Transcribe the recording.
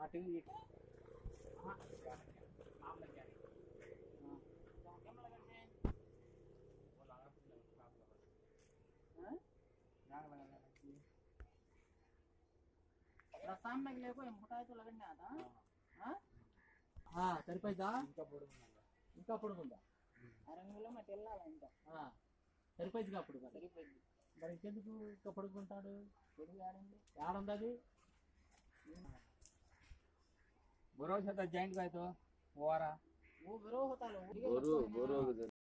అటు ఇటు हाँ, नाम लग गया हाँ तो क्या लगाते हैं वो लगा काम लगा हाँ नाग लगा రసం మిగిలేకు ఎంపుటాయి तो लगने आता हाँ हाँ సరిపోయిందా ఇంకా పొడుగుందా ఇంకా పొడుగుందా అరంగులో మట్టి వెళ్ళాలి ఇంకా ఆ, సరిపోయిందిగా అప్పుడు మరి సరిపోయింది మరి ఇంకెందుకు ఇంకా పడుకుంటాడు పొడుగు ఆడండి ఏడుంది అది बरोबर होता जॉईंट काय तो वारा वो बरोबर होता लो बरोबर बरोबर